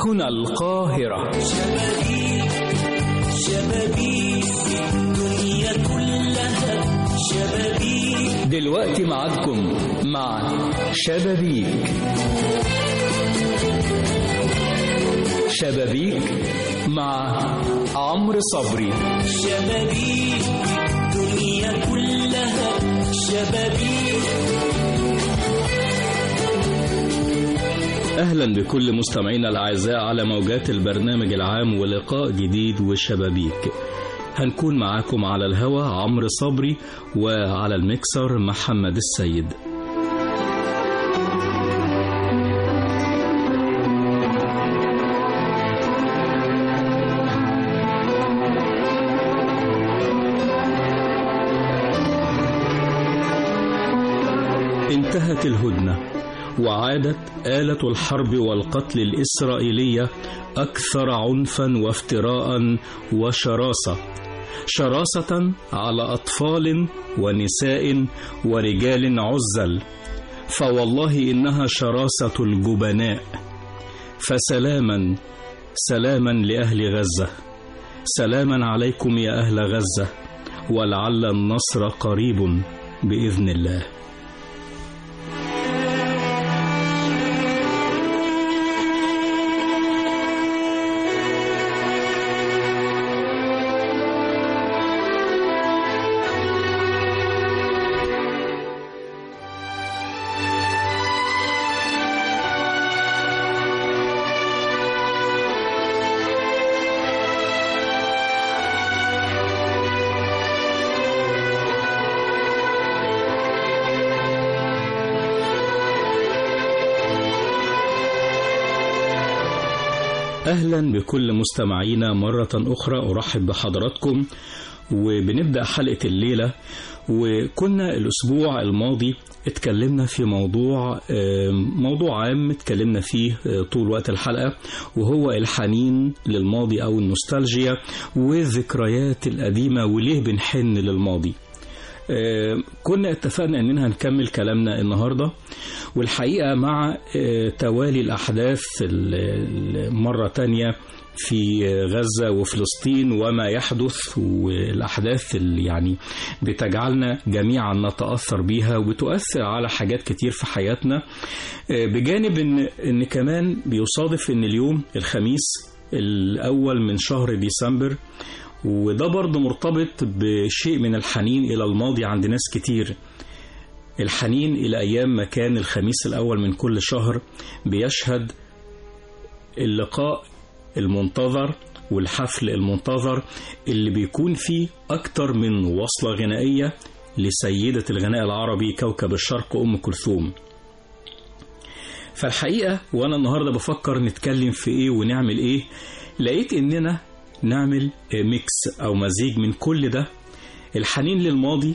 هنا القاهرة دلوقتي معادكم مع شبابيك شبابيك مع عمرو صبري شبابيك الدنيا كلها شبابيك أهلا بكل مستمعينا الأعزاء على موجات البرنامج العام ولقاء جديد وشبابيك هنكون معاكم على الهوا عمرو صبري وعلى المكسر محمد السيد انتهت الهدنة وعادت آلة الحرب والقتل الإسرائيلية أكثر عنفا وافتراء وشراسة شراسة على أطفال ونساء ورجال عزل فوالله إنها شراسة الجبناء فسلاما سلاما لأهل غزة سلاما عليكم يا أهل غزة ولعل النصر قريب بإذن الله أهلا بكل مستمعينا مرة أخرى أرحب بحضراتكم وبنبدأ حلقة الليلة وكنا الأسبوع الماضي اتكلمنا في موضوع موضوع عام اتكلمنا فيه طول وقت الحلقة وهو الحنين للماضي أو النوستالجيا والذكريات القديمة وليه بنحن للماضي كنا اتفقنا اننا هنكمل كلامنا النهارده والحقيقه مع توالي الاحداث مره تانية في غزة وفلسطين وما يحدث والأحداث اللي يعني بتجعلنا جميعا نتأثر بيها وبتؤثر على حاجات كتير في حياتنا بجانب إن, إن كمان بيصادف إن اليوم الخميس الأول من شهر ديسمبر وده برضه مرتبط بشيء من الحنين إلى الماضي عند ناس كتير الحنين إلى أيام ما كان الخميس الأول من كل شهر بيشهد اللقاء المنتظر والحفل المنتظر اللي بيكون فيه أكتر من وصلة غنائية لسيدة الغناء العربي كوكب الشرق أم كلثوم فالحقيقة وأنا النهاردة بفكر نتكلم في إيه ونعمل إيه لقيت إننا نعمل ميكس أو مزيج من كل ده الحنين للماضي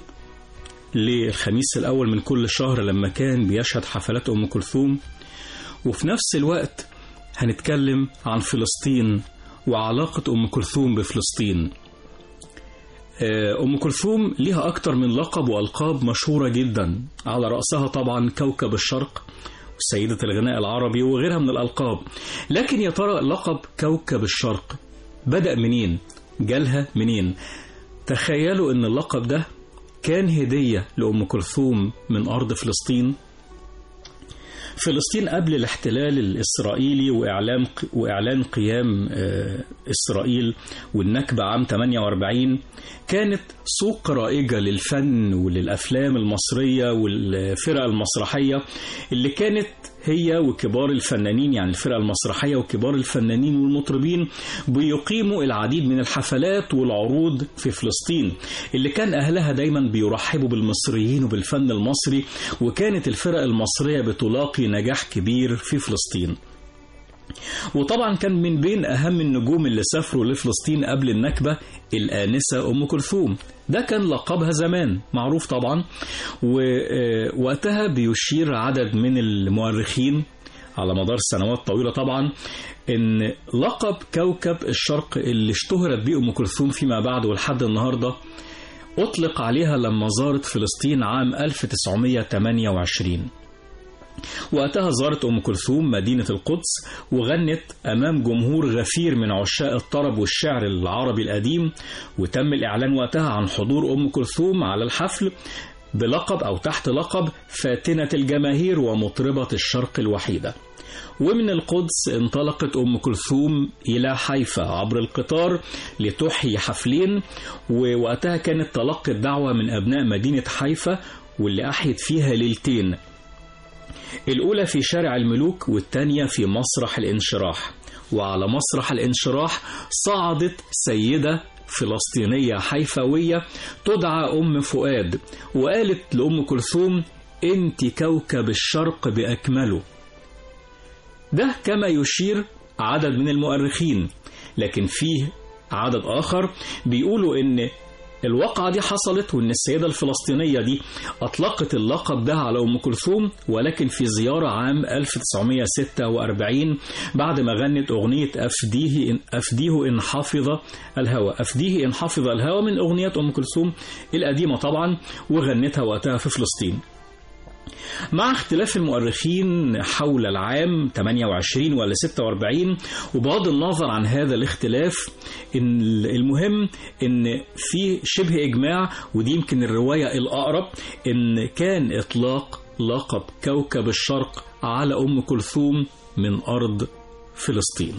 للخميس الأول من كل شهر لما كان بيشهد حفلات أم كلثوم وفي نفس الوقت هنتكلم عن فلسطين وعلاقة أم كلثوم بفلسطين أم كلثوم ليها أكتر من لقب وألقاب مشهورة جدا على رأسها طبعا كوكب الشرق سيدة الغناء العربي وغيرها من الألقاب لكن يا ترى لقب كوكب الشرق بدأ منين جالها منين تخيلوا ان اللقب ده كان هدية لأم كلثوم من أرض فلسطين فلسطين قبل الاحتلال الإسرائيلي وإعلان وإعلان قيام إسرائيل والنكبة عام 48 كانت سوق رائجة للفن وللأفلام المصرية والفرق المسرحية اللي كانت هي وكبار الفنانين يعني الفرقة المسرحية وكبار الفنانين والمطربين بيقيموا العديد من الحفلات والعروض في فلسطين اللي كان أهلها دايما بيرحبوا بالمصريين وبالفن المصري وكانت الفرق المصرية بتلاقي نجاح كبير في فلسطين وطبعا كان من بين أهم النجوم اللي سافروا لفلسطين قبل النكبة الآنسة أم كلثوم ده كان لقبها زمان معروف طبعا ووقتها بيشير عدد من المؤرخين على مدار سنوات طويلة طبعا ان لقب كوكب الشرق اللي اشتهرت بيه أم كلثوم فيما بعد ولحد النهاردة أطلق عليها لما زارت فلسطين عام 1928 وقتها زارت أم كلثوم مدينة القدس وغنت أمام جمهور غفير من عشاق الطرب والشعر العربي القديم وتم الإعلان وقتها عن حضور أم كلثوم على الحفل بلقب أو تحت لقب فاتنة الجماهير ومطربة الشرق الوحيدة ومن القدس انطلقت أم كلثوم إلى حيفا عبر القطار لتحيي حفلين ووقتها كانت تلقت دعوة من أبناء مدينة حيفا واللي أحيت فيها ليلتين الأولى في شارع الملوك والثانية في مسرح الانشراح وعلى مسرح الانشراح صعدت سيدة فلسطينية حيفاوية تدعى أم فؤاد وقالت لأم كلثوم أنت كوكب الشرق بأكمله ده كما يشير عدد من المؤرخين لكن فيه عدد آخر بيقولوا إن الواقعة دي حصلت وإن السيدة الفلسطينية دي أطلقت اللقب ده على أم كلثوم ولكن في زيارة عام 1946 بعد ما غنت أغنية أفديه إن أفديه إن حفظ الهوى أفديه إن حفظ الهوى من أغنية أم كلثوم القديمة طبعا وغنتها وقتها في فلسطين مع اختلاف المؤرخين حول العام 28 ولا 46 وبغض النظر عن هذا الاختلاف إن المهم ان في شبه اجماع ودي يمكن الروايه الاقرب ان كان اطلاق لقب كوكب الشرق على ام كلثوم من ارض فلسطين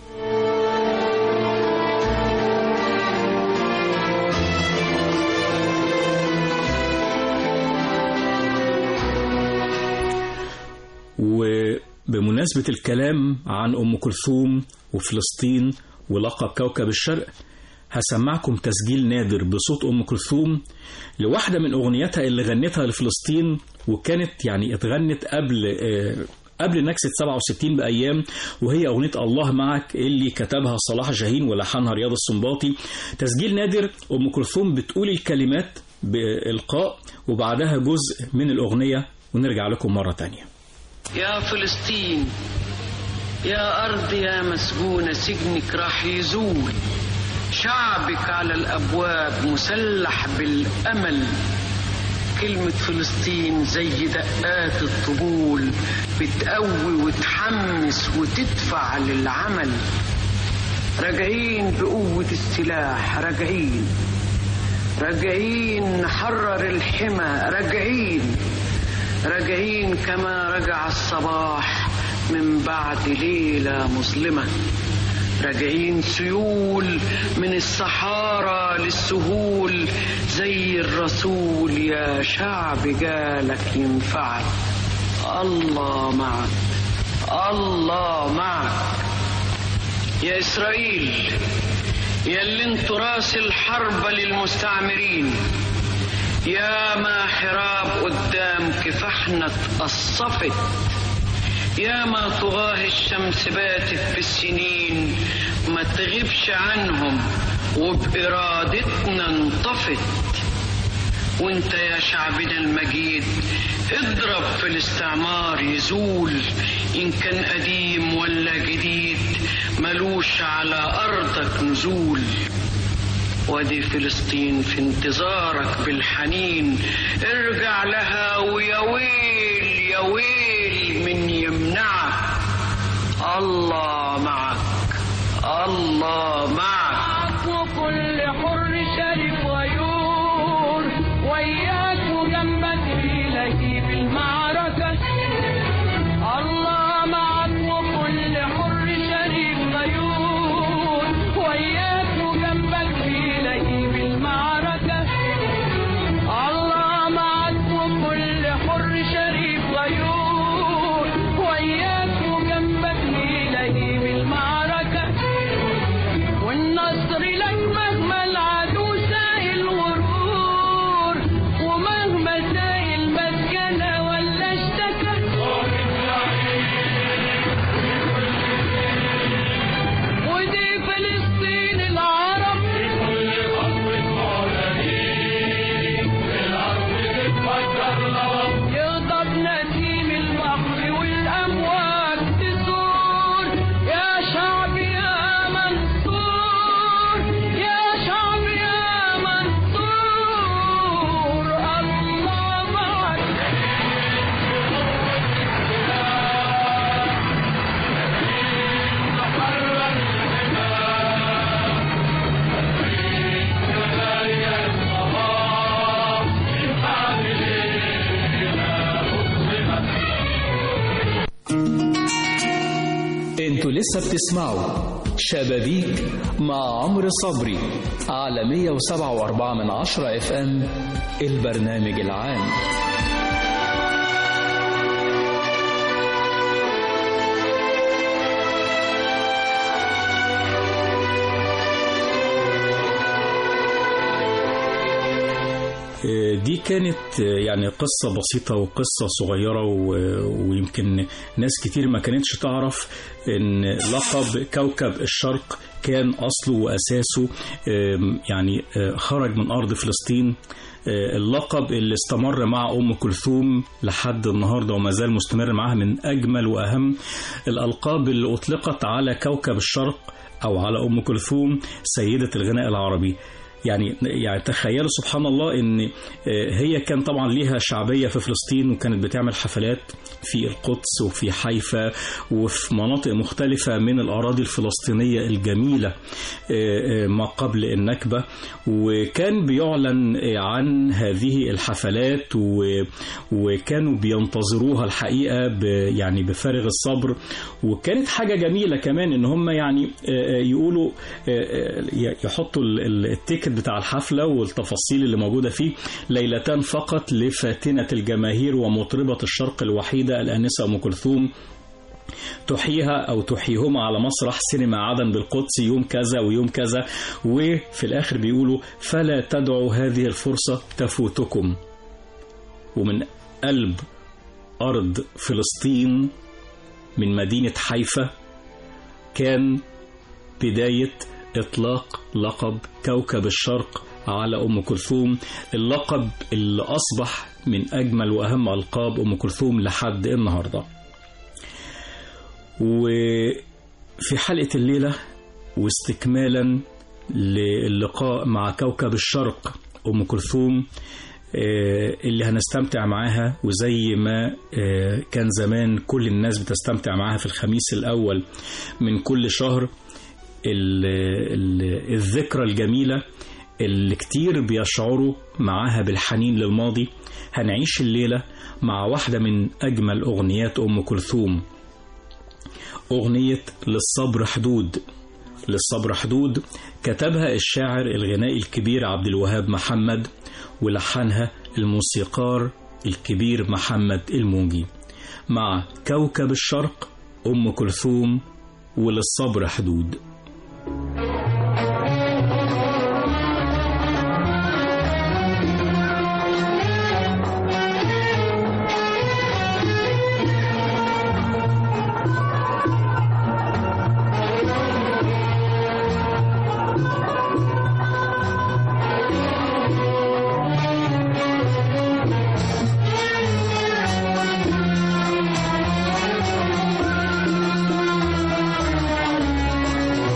وبمناسبة الكلام عن أم كلثوم وفلسطين ولقب كوكب الشرق هسمعكم تسجيل نادر بصوت أم كلثوم لواحدة من أغنياتها اللي غنتها لفلسطين وكانت يعني اتغنت قبل آه قبل نكسة 67 بأيام وهي أغنية الله معك اللي كتبها صلاح جاهين ولحنها رياض السنباطي تسجيل نادر أم كلثوم بتقول الكلمات بإلقاء وبعدها جزء من الأغنية ونرجع لكم مرة تانية يا فلسطين يا أرض يا مسجونة سجنك راح يزول شعبك على الأبواب مسلح بالأمل كلمة فلسطين زي دقات الطبول بتقوي وتحمس وتدفع للعمل راجعين بقوة السلاح راجعين راجعين نحرر الحمى راجعين راجعين كما رجع الصباح من بعد ليلة مظلمة راجعين سيول من الصحارى للسهول زي الرسول يا شعب جالك ينفعك الله معك الله معك يا إسرائيل يا اللي انتوا راس الحرب للمستعمرين يا ما حراب قدام كفحنا اتقصفت يا ما طغاه الشمس باتت في السنين ما تغيبش عنهم وبإرادتنا انطفت وانت يا شعبنا المجيد اضرب في الاستعمار يزول ان كان قديم ولا جديد ملوش على ارضك نزول وادي فلسطين في انتظارك بالحنين ارجع لها ويا ويل يا ويل من يمنعك الله معك الله معك وكل حر شريف ويور وياك وجنبك في لهيب المعركة الله معك وكل حر شريف غيور وياك وجنبك في لهيب المعركة الله معك وكل حر شريف غيور وياك وجنبك في لهيب المعركة لسه بتسمعوا شبابيك مع عمرو صبري على 107.4 من عشرة اف ام البرنامج العام دي كانت يعني قصة بسيطة وقصة صغيرة و- ويمكن ناس كتير ما كانتش تعرف ان لقب كوكب الشرق كان أصله وأساسه آم، يعني آه، خرج من أرض فلسطين آه، اللقب اللي استمر مع أم كلثوم لحد النهاردة وما زال مستمر معاها من أجمل وأهم الألقاب اللي أطلقت على كوكب الشرق أو على أم كلثوم سيدة الغناء العربي يعني يعني تخيلوا سبحان الله ان آه، هي كان طبعا ليها شعبيه في فلسطين وكانت بتعمل حفلات في القدس وفي حيفا وفي مناطق مختلفه من الاراضي الفلسطينيه الجميله آه، آه، ما قبل النكبه وكان بيعلن آه، عن هذه الحفلات و- وكانوا بينتظروها الحقيقه ب- يعني بفارغ الصبر وكانت حاجه جميله كمان ان هم يعني آه، آه، يقولوا آه، آه، يحطوا ال- ال- التيكت بتاع الحفله والتفاصيل اللي موجوده فيه ليلتان فقط لفاتنه الجماهير ومطربه الشرق الوحيده الانسه ام كلثوم تحييها او تحييهما على مسرح سينما عدن بالقدس يوم كذا ويوم كذا وفي الاخر بيقولوا فلا تدعوا هذه الفرصه تفوتكم ومن قلب ارض فلسطين من مدينه حيفا كان بدايه اطلاق لقب كوكب الشرق على ام كلثوم اللقب اللي اصبح من اجمل واهم القاب ام كلثوم لحد النهارده وفي حلقة الليلة واستكمالا للقاء مع كوكب الشرق أم كلثوم آه، اللي هنستمتع معاها وزي ما آه، كان زمان كل الناس بتستمتع معاها في الخميس الأول من كل شهر ال- ال- الذكرى الجميلة اللي كتير بيشعروا معاها بالحنين للماضي هنعيش الليلة مع واحدة من أجمل أغنيات أم كلثوم أغنية للصبر حدود للصبر حدود كتبها الشاعر الغنائي الكبير عبد الوهاب محمد ولحنها الموسيقار الكبير محمد الموجي مع كوكب الشرق أم كلثوم وللصبر حدود للصبر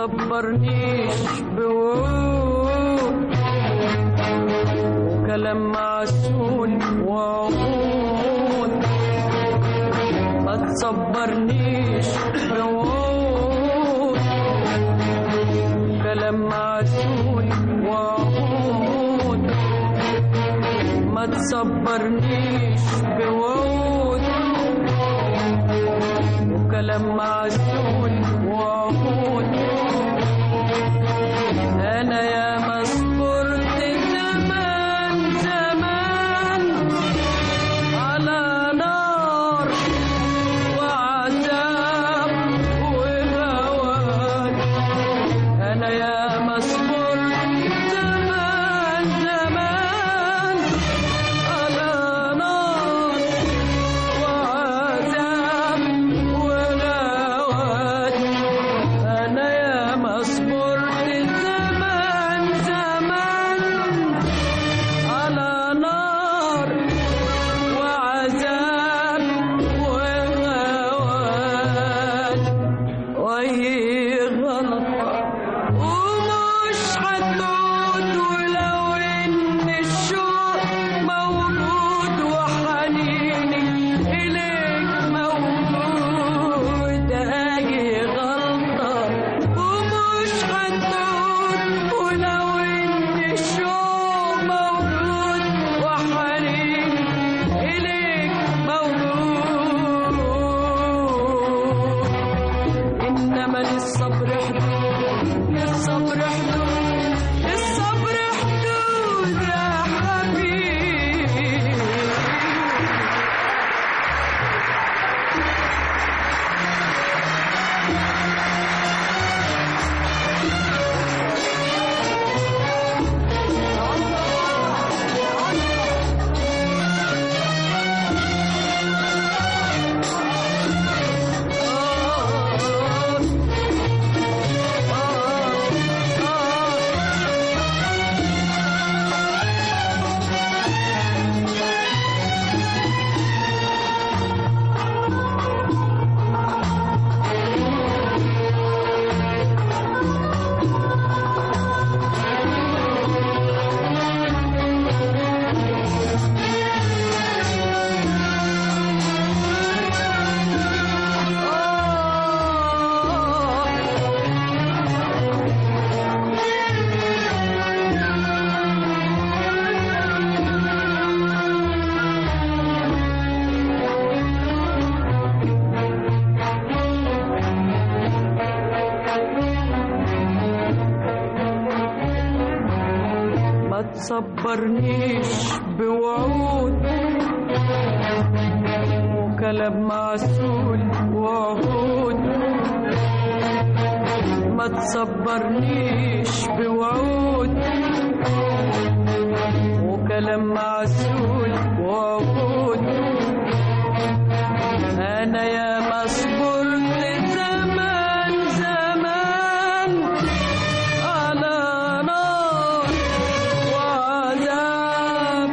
تصبرنيش بوعود وكلام معسول وعقود ما تصبرنيش بوعود كلام معسول وعقود ما تصبرنيش بوعود وكلام معسول وعقود انا يا مصبرت زمان زمان على نار وعذاب وهوان انا يا مصبرت زمان زمان على نار وعذاب وغوات أنا يا مصبر زمان زمان على نار وعذاب وغوات وهي غلطة ومش هتعود ولو إن الشوق موجود وحنيني إليك موجود أجي غلطة ومش هتعود ولو إن الشوق موجود وحنيني إليك موجود إنما للصبر حدود للصبر حدود للصبر حدود يا حبيبي ما تصبرنيش بوعود وكلام معسول وعهود ما تصبرنيش بوعود وكلام معسول وعهود انا يا مصبرت زمان زمان على نار وعذاب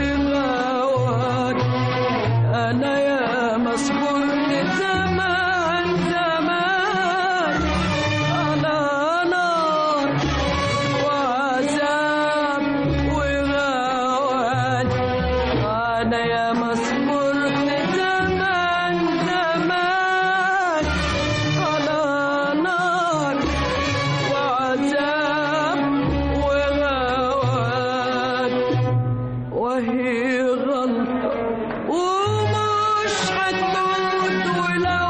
وغوان أنا يا مصبور زمان زمان على نار وعذاب وغوان أنا يا مصبور زمان زمان على نار وعذاب وغوان وهي غلطة ومش هتموت ولو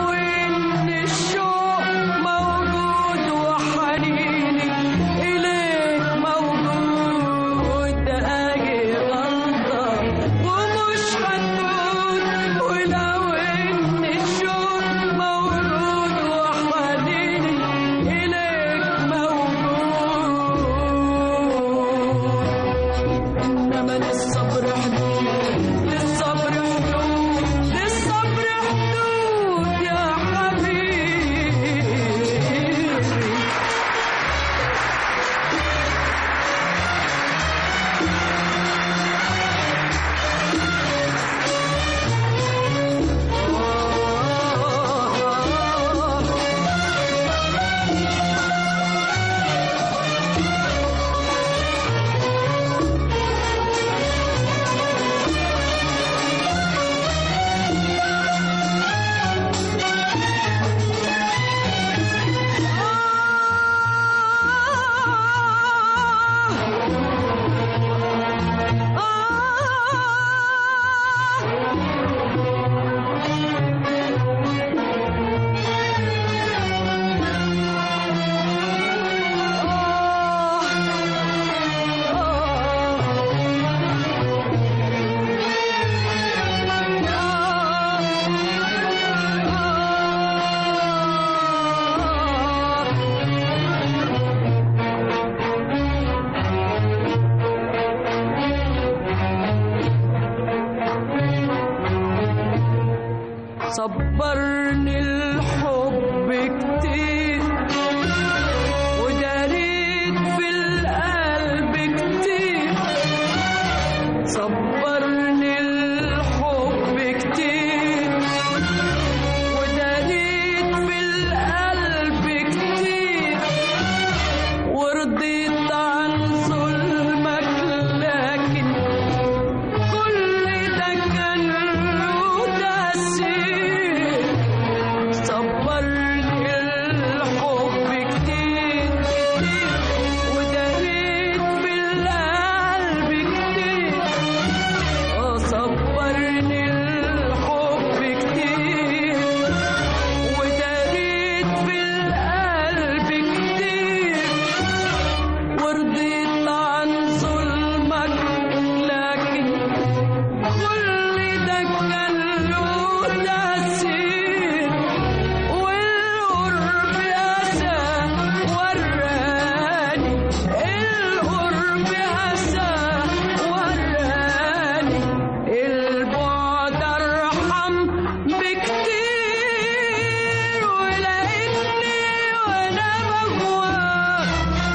صبرني الحب كتير وداريت في القلب كتير صبرني الحب كتير وداريت في القلب كتير ورضيت عن ظلمك لكن كل ده كان له تأثير صبرني الحب كتير كتير وداريت في القلب كتير آه صبرني الحب كتير وداريت في القلب كتير ورضيت عن ظلمك لكن كل ده كان له تأثير والقرب أسى وراني القرب أسى وراني البعد أرحم بكتير ولقيتني وأنا بهواك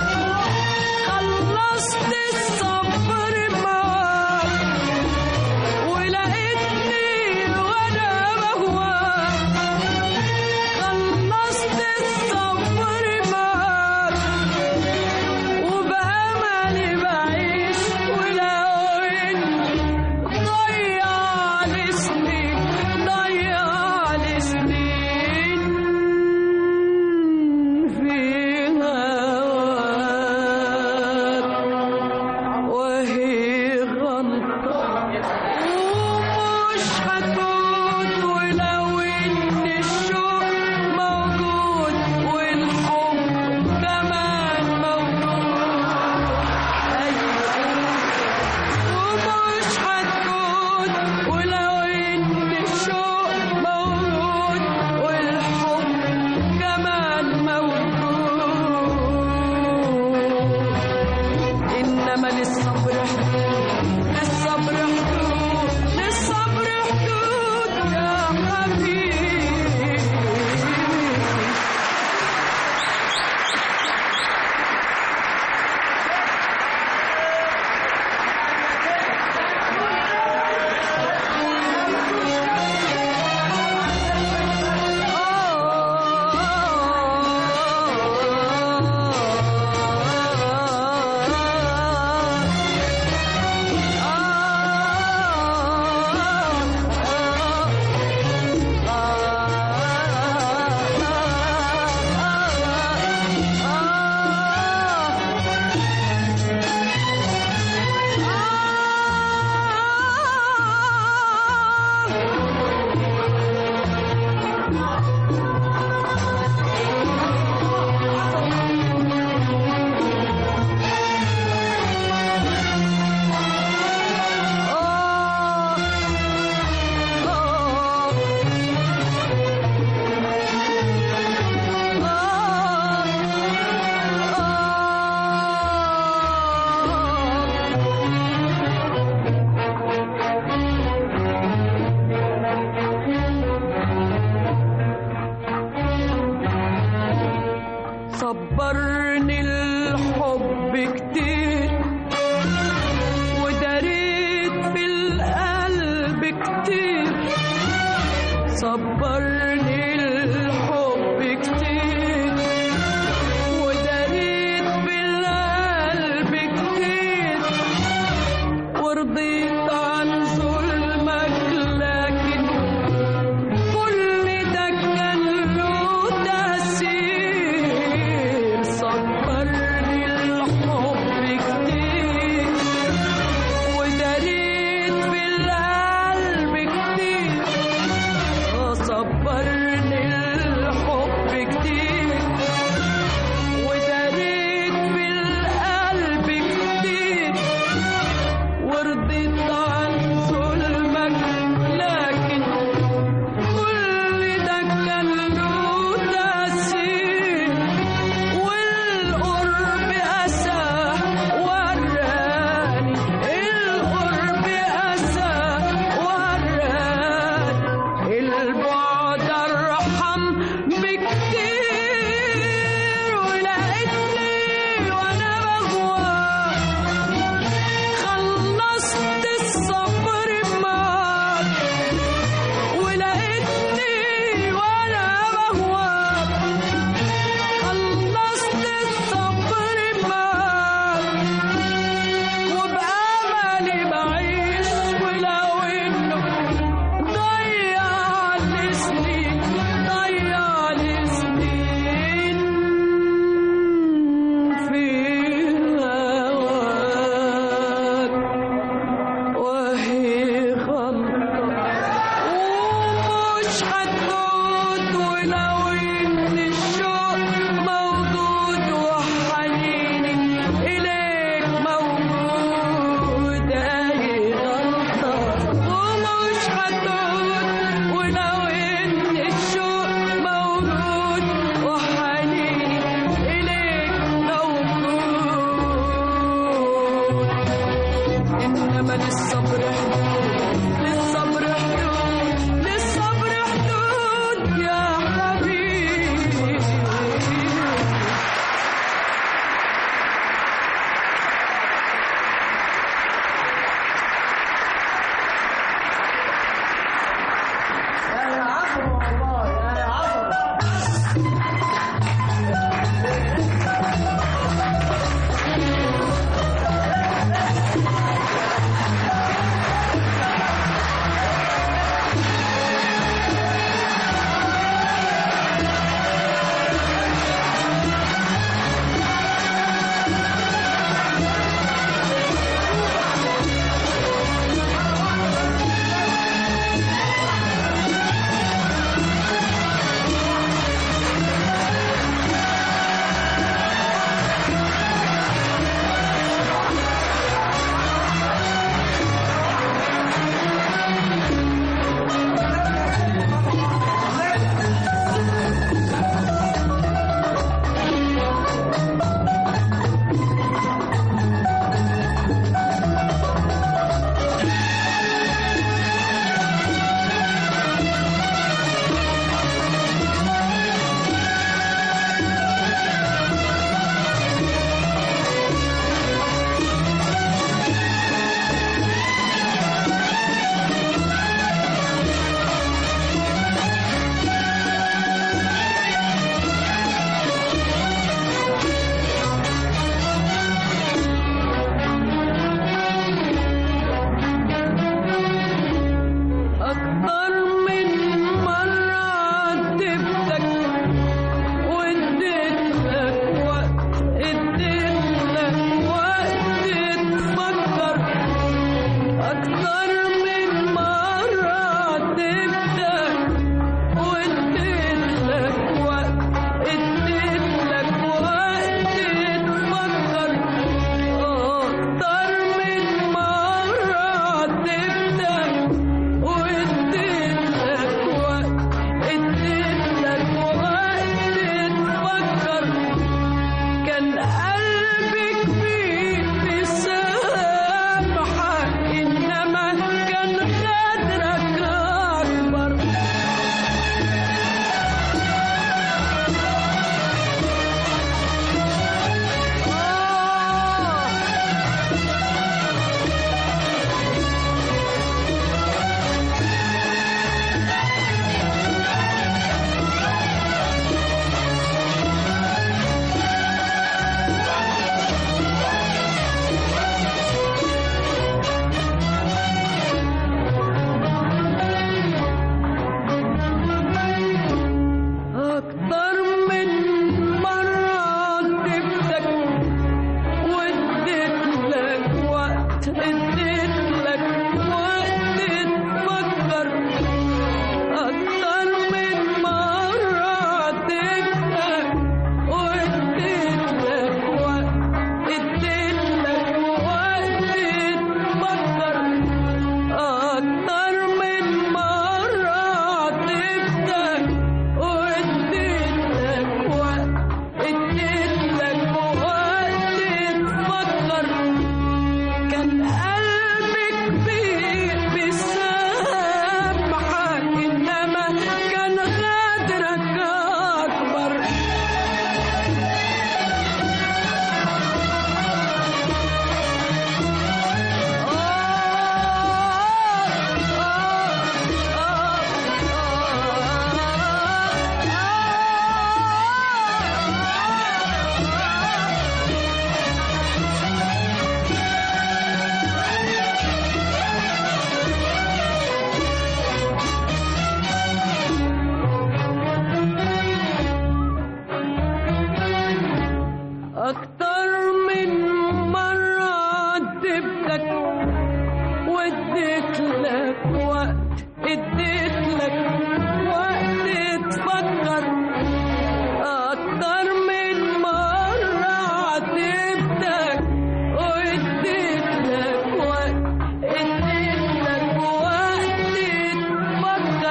خلصت الصبر معاك ولقيتني وانا بهواك خلصت الصبر معاك وبأملي بعيش ولو إني ضيع لي سنين ضيع لي سنين في هواك وهي غلطة ومش هتموت ولو إن الشوق موجود والحب كمان موجود أيوة ومش هتموت ولو إن الشوق موجود والحب كمان موجود إنما للصبر حدود للصبر حدود للصبر حدود يا حبيبي صبرني الحب كتير وداريت في القلب كتير صبرني الحب كتير وداريت في القلب كتير ورضيت عن ظلمك لكن كل ده كان له تأثير صبرني الحب كتير وداريت في القلب كتير صبرني ولو إن الشوق موجود وحنيني إليك موجود أهي غلطة ومش هتعود ولو إن الشوق موجود وحنيني إليك موجود إنما للصبر حدود للصبر حدود للصبر حدود يا حبيبي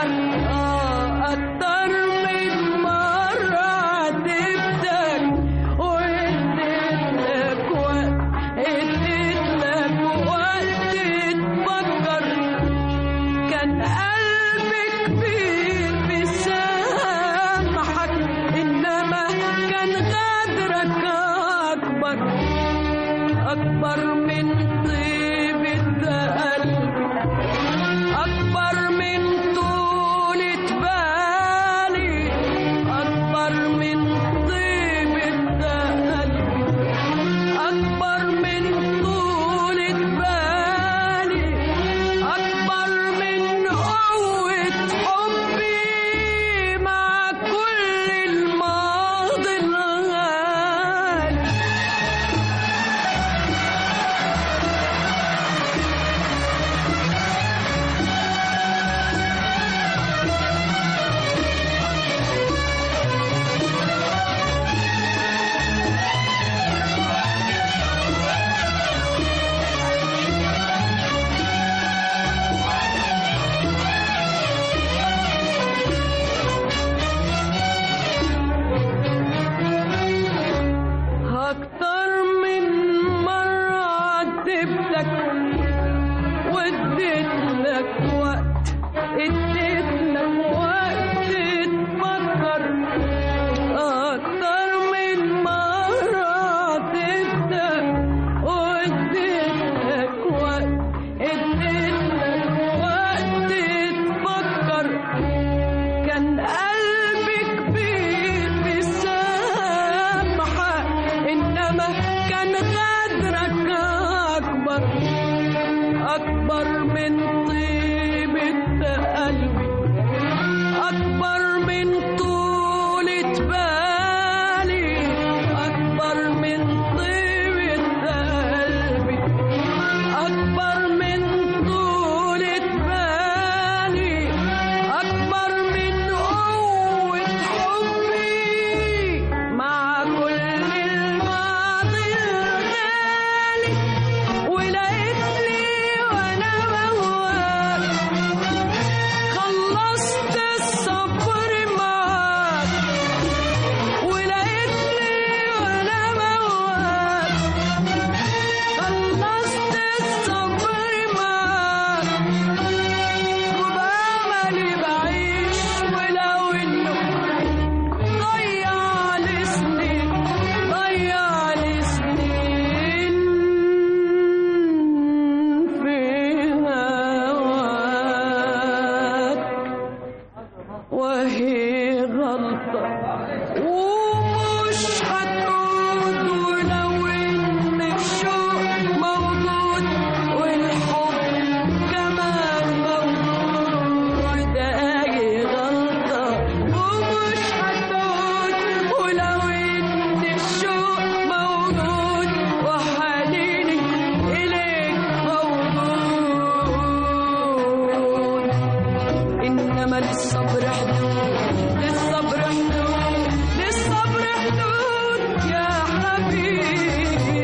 أكتر آه أكتر من مرة عاتبتك واديت لك وقت اديت لك وقت تفكر كان قلبي كبير بيسامحك إنما كان غدرك أكبر أكبر من طيبة قلبي أكبر من طولة بالي أكبر من طيبة قلبي أكبر من طولة بالي أكبر من قوة حبي مع كل الماضي الغالي أكتر من مرة عاتبتك واديت لك وقت اديت لك وقت تفكر أكتر من مرة عاتبتك واديت لك وقت اديت لك وقت تفكر كان قلبي كبير بيسامحك إنما كان غدرك أكبر أكبر من طيبة قلبي أكبر من طولة بالي أكبر من طيبة قلبي أكبر من طولة بالي أكبر من قوة حبي مع كل الماضي الغالي ولقيتني وأنا بهواك خلصت الصبر معاك ولقيتني وأنا بهواك خلصت الصبر معاك وبأملي بعيش ولو إنه ضيع لي سنين ضيع لي سنين في هواك وهي غلطة ومش هتعود ولو إن الشوق موجود والحب كمان موجود أي غلطة ومش هتعود ولو إن الشوق موجود وحنيني إليك موجود إنما للصبر حدود للصبر حدود للصبر حدود يا حبيبي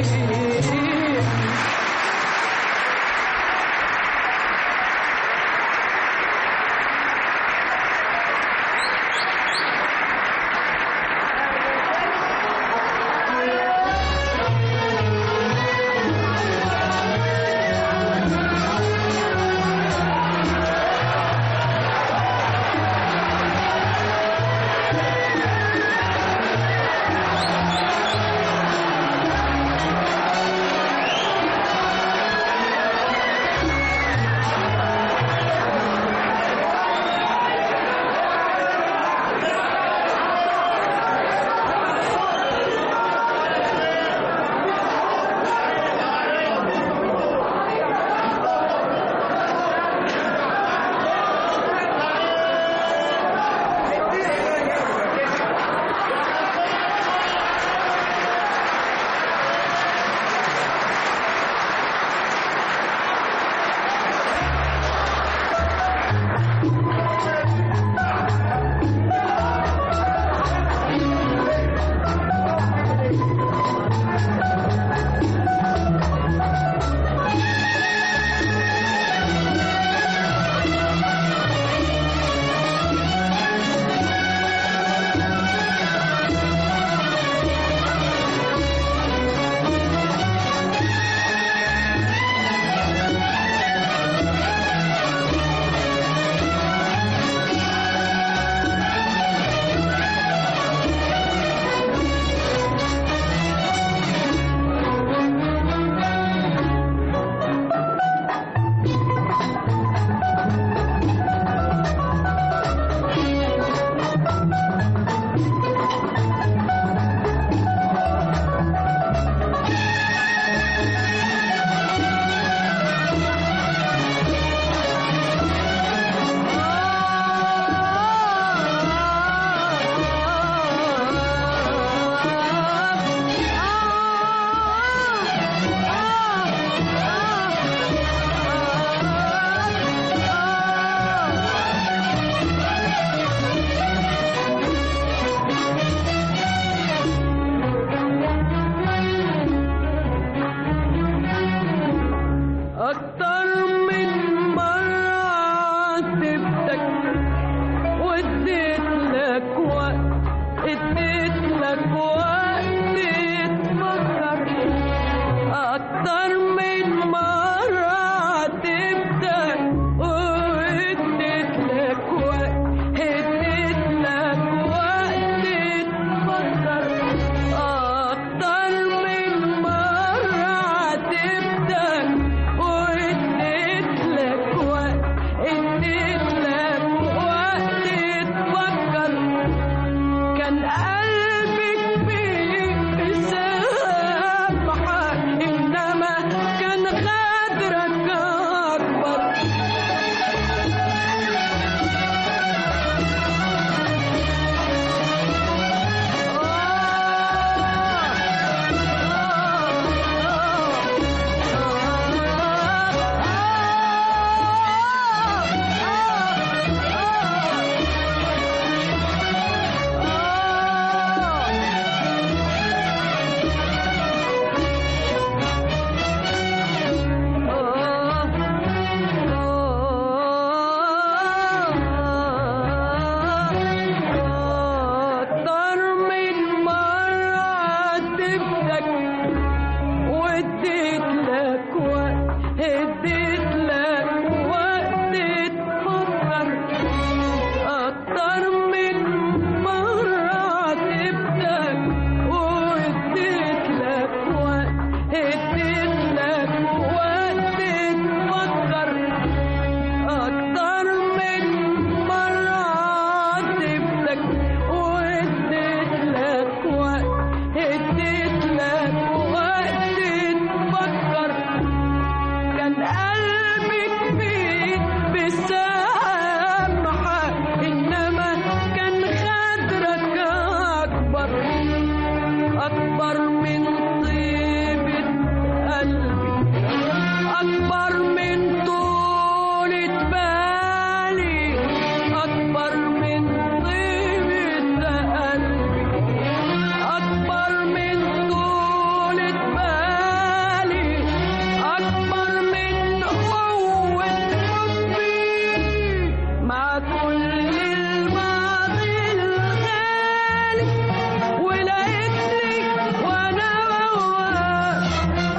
كل الماضي الغالي ولقيتني وانا بواك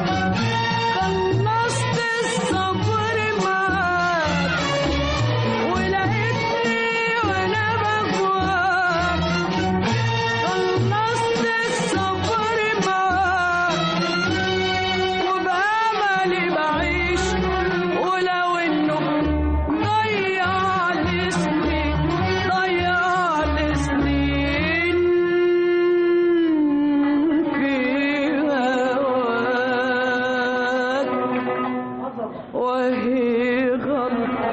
خلصت الصبر معاك ولقيتني وانا بغواك خلصت الصبر معاك وبأملي بعيش ولو انه ضيع لي سنين ضيع لي سنين في هواك وهي غلطة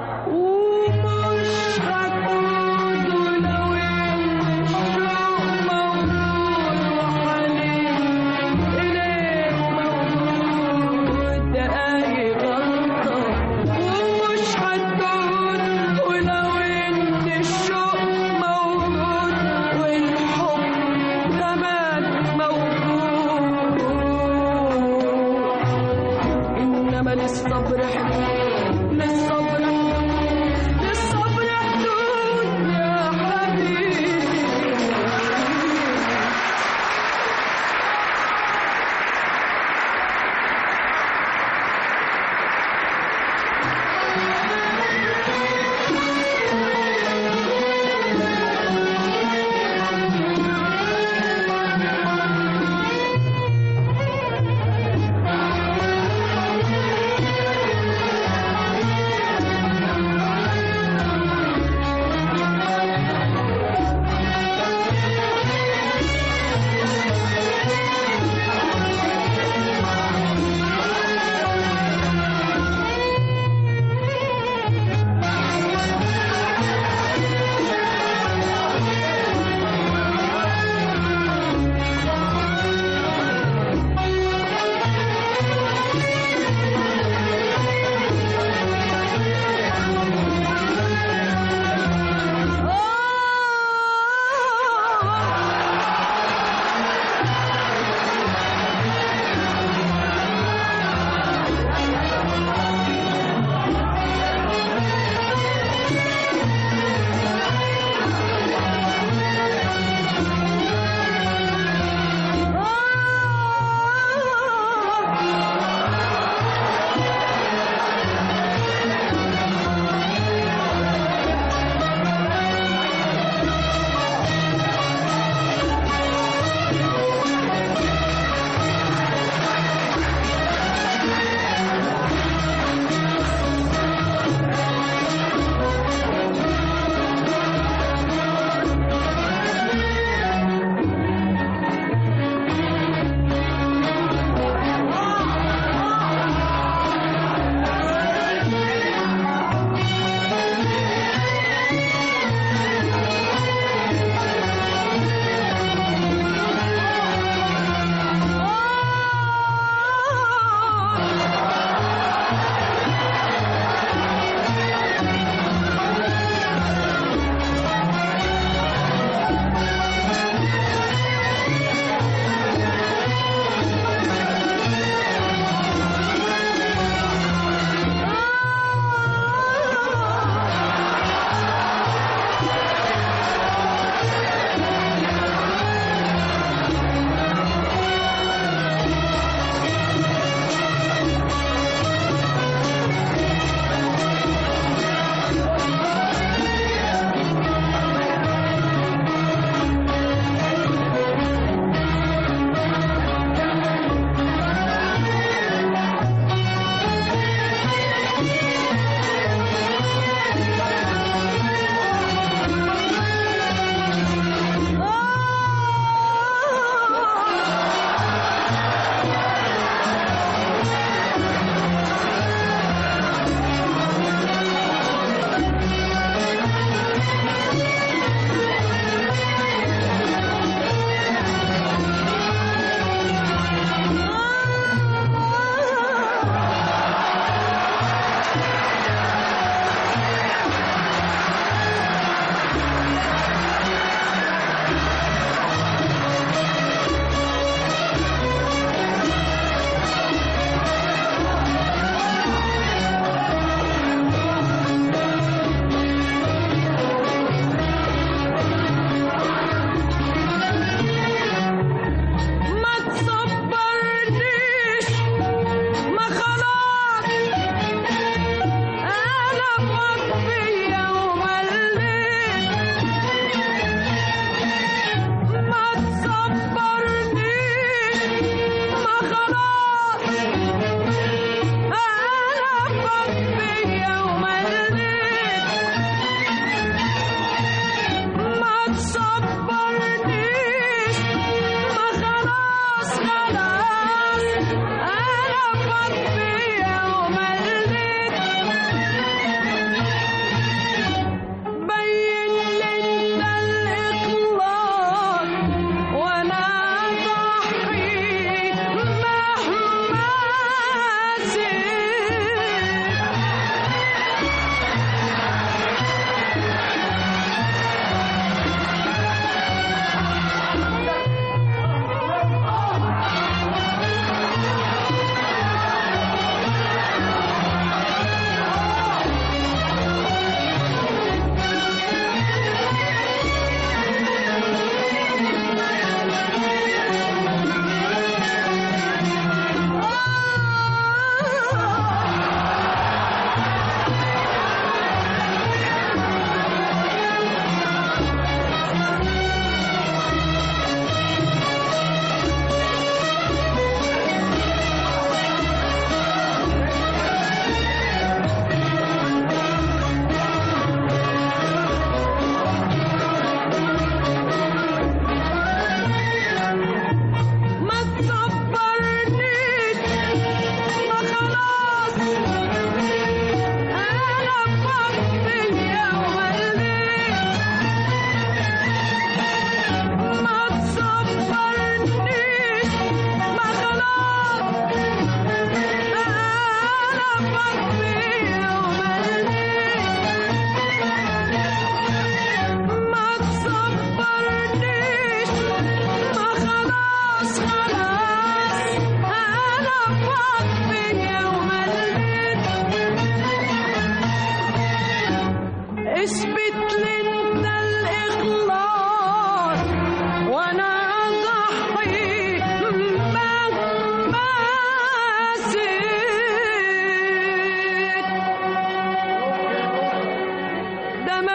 ومش هكون لو الشوق موجود وحنين إليك موجود ده أي غلطة ومش هتكون ولو إن الشوق موجود والحب كمان موجود إنما للصبر حدود للصبر حدود للصبر حدود يا حبيبي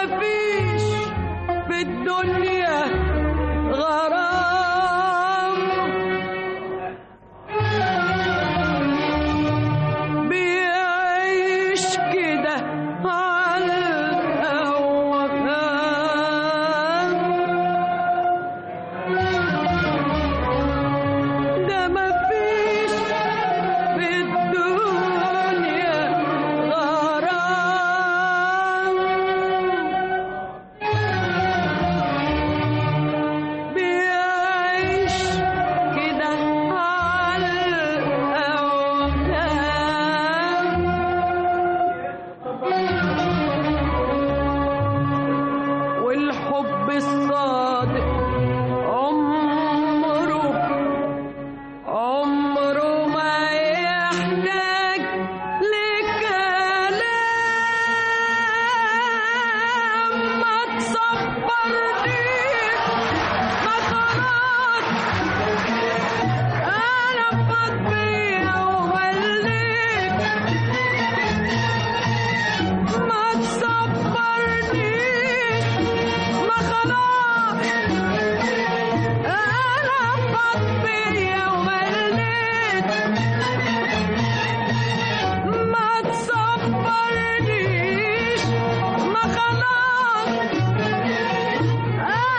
مفيش في الدنيا غرام بيعيش كده على الأوهام ده مفيش في الدنيا غرام بيعيش كده على الأوهام والحب الصادق عمره عمره ما يحتاج لكلام ما تصبرنيش ما خلاص انا فاض بيا ومليت ما تصبرنيش ما خلاص انا فاض بيا ومليت ما تصبرنيش ما خلاص انا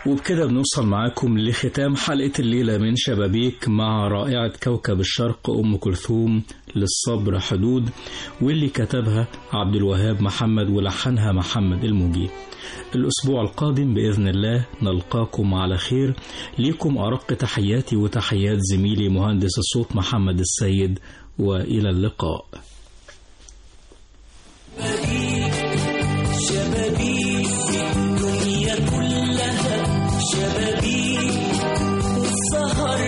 وبكده بنوصل معاكم لختام حلقة الليلة من شبابيك مع رائعة كوكب الشرق أم كلثوم للصبر حدود واللي كتبها عبد الوهاب محمد ولحنها محمد الموجي الأسبوع القادم بإذن الله نلقاكم على خير ليكم أرق تحياتي وتحيات زميلي مهندس الصوت محمد السيد وإلى اللقاء شبابيك الدنيا كلها شبابيك والسهر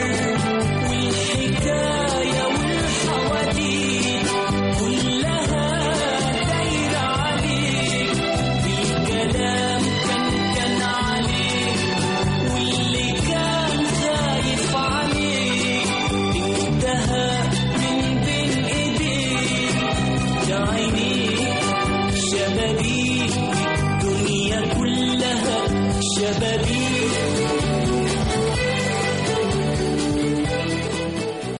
والحكاية والحواديت كلها دايرة عليك بالكلام كان كان عليك واللي كان خايف عليك انتهى من بين ايديك يا عيني شبابيك الدنيا كلها شبابيك